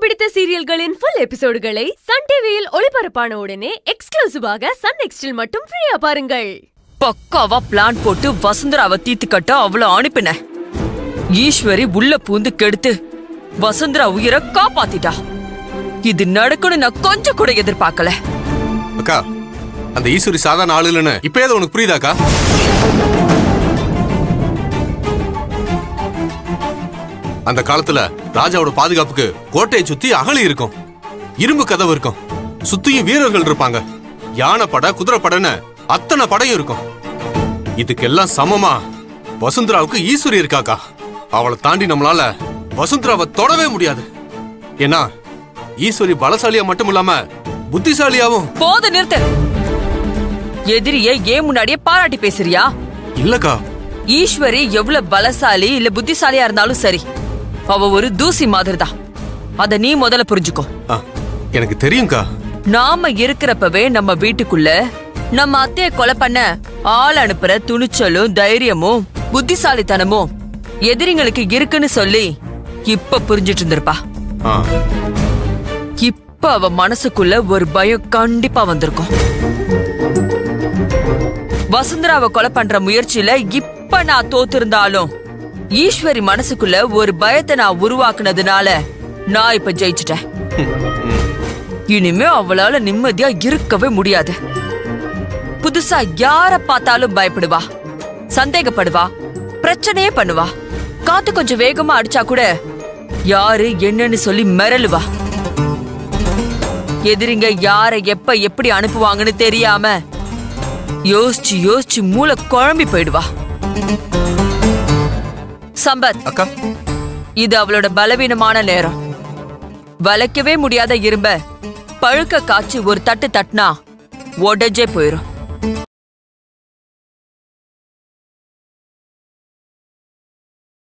பிடித்த சீரியல்களின் full எபிசோடுகளை Sun டிவியில் ஒளிபரப்பான உடனே எக்ஸ்க்ளூசிவாக சன் நெக்ஸ்டில் மட்டும் ஃப்ரீயா பாருங்கள் பக்காவா பிளான் போட்டு வசுந்தராவை தீத்து கட்ட அவள அனுப்பின ஈஸ்வரி உள்ள பூந்து கெடுத்து வசுந்தரா உயிரை காப்பாத்திட்டா இது நடக்கும்னு நான் கொஞ்சம் கூட எதிர்பார்க்கல அக்கா அந்த ஈஸ்வரி சாதாரண ஆளு இல்லைன்னு இப்பயாவது உனக்கு புரியுதாக்கா அந்த காலத்துல ராஜாவோட பாதுகாப்புக்கு கோட்டையை சுத்தி அகழி இருக்கும் இரும்பு கதவு இருக்கும் சுத்தியும் வீரர்கள் இருப்பாங்க யானை படை குதிரை படைன்னு அத்தனை படையும் இருக்கும் இதுக்கெல்லாம் சமமா வசுந்தராவுக்கு ஈஸ்வரி இருக்காக்கா அவளை தாண்டி நம்மளால வசுந்தராவை தொடவே முடியாது ஏன்னா ஈஸ்வரி பலசாலியா மட்டும் இல்லாம புத்திசாலியாவும் போத நிறுத்து எதிரிய ஏன் முன்னாடியே பாராட்டி பேசுறியா இல்லக்கா ஈஸ்வரி எவ்வளவு பலசாலி இல்ல புத்திசாலியா இருந்தாலும் சரி அவ ஒரு தூசி மாதிரிதான் அத நீ முதல்ல புரிஞ்சுக்கோ ஆ, எனக்கு தெரியும்க்கா நாம இருக்கிறப்பவே நம்ம வீட்டுக்குள்ள நம்ம அத்தைய கொலை பண்ண ஆள் அனுப்புற துணிச்சலும் தைரியமும் புத்திசாலித்தனமும் எதிரிங்களுக்கு இருக்குன்னு சொல்லி இப்ப புரிஞ்சிட்டு இருந்திருப்பா ஆ, இப்ப அவ மனசுக்குள்ள ஒரு பயம் கண்டிப்பா வந்திருக்கும் வசுந்தராவை கொலை பண்ற முயற்சியில இப்ப நான் தோத்திருந்தாலும் ஈஸ்வரி மனசுக்குள்ள ஒரு பயத்தை நான் உருவாக்குனதுனால நான் இப்ப ஜெயிச்சிட்டேன் இனிமே அவளால நிம்மதியா இருக்கவே முடியாது புதுசா யார பார்த்தாலும் பயப்படுவா சந்தேகப்படுவா பிரச்சனையே பண்ணுவா காத்து கொஞ்சம் வேகமா அடிச்சா கூட யாரு என்னன்னு சொல்லி மிரளுவா எதிரிங்க யார எப்ப எப்படி அனுப்புவாங்கன்னு தெரியாம யோசிச்சு யோசிச்சு மூளை குழம்பி போயிடுவா சம்பத் அக்கா இது அவளோட பலவீனமான நேரம் வளைக்கவே முடியாத இரும்ப பழுக்க காய்ச்சி ஒரு தட்டு தட்டினா உடஞ்சே போயிரும்